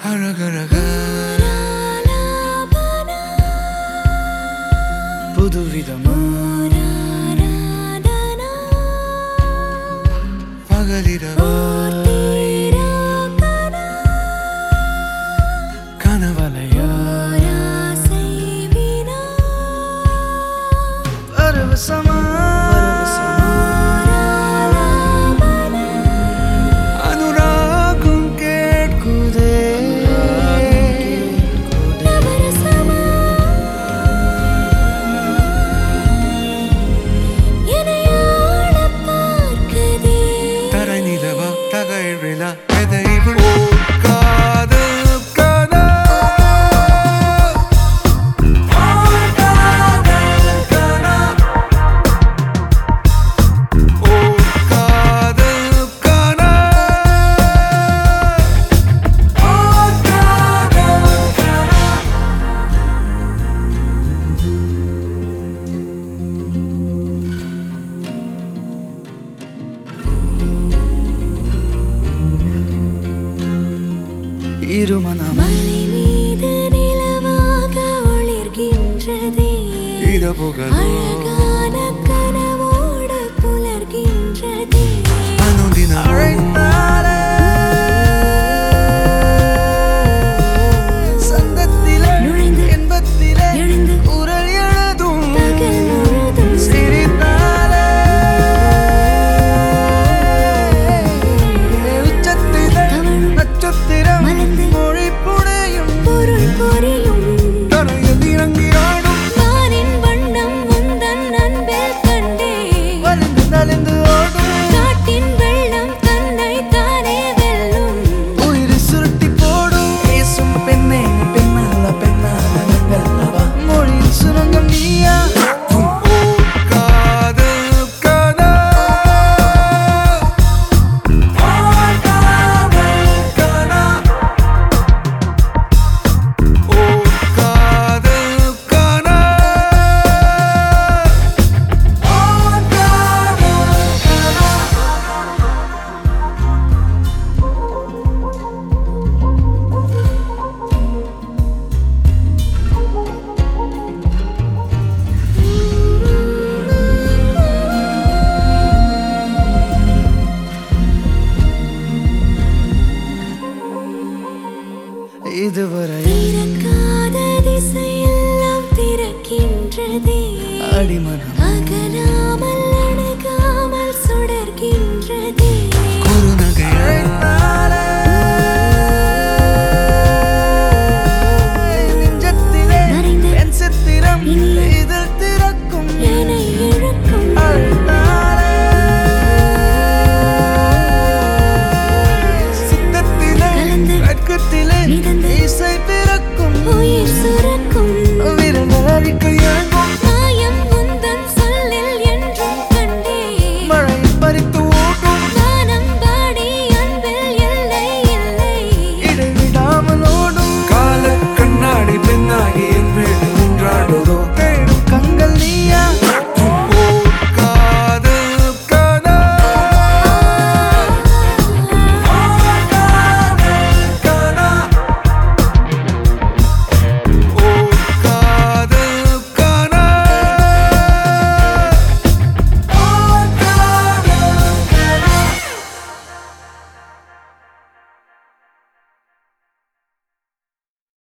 அழகழக புதுவிதமா பகலிரவா கனவலையா பரவசமா அனுராகம் கேட்குதே தரை நிலவா தகழ்விழா எதைவில் காதல் கனா காதல் கனா ஓ காதல் கனா ஓ காதல் கனா இருமனம் இரவுகளோ கனவோடு புலர்கின்றதே அனுதினம் சங்கத்திலே நுழைந்து இன்பத்திலே எழுந்து குரல் எழுதும் பகல் முழுதும் சிரித்தாலே உச்சத்திலே தவழும் நட்சத்திரம் மலர்ந்து மொழி புனையும் பொருள் புரியும் தரையில் இறங்கி ஆடும் நானின் வண்ணம் முந்தன் அன்பில் கண்டே வலிந்து நலிந்து ஓடும் காட்டின் வெள்ளம் தன்னை தானே வெல்லும் உயிர் சுருட்டி போடும் பேசும் பெண்ணே நீ பெண்ணல்ல பெண்ணால வெல்லவா மொழியில் சுரங்கம் நீயா காதல் கனா காதல் கனா ஓ காதல் கனா ஓ காதல் கனா இதுவரை திறக்காத திசையெல்லாம் திறக்கின்றதே அடிமனம்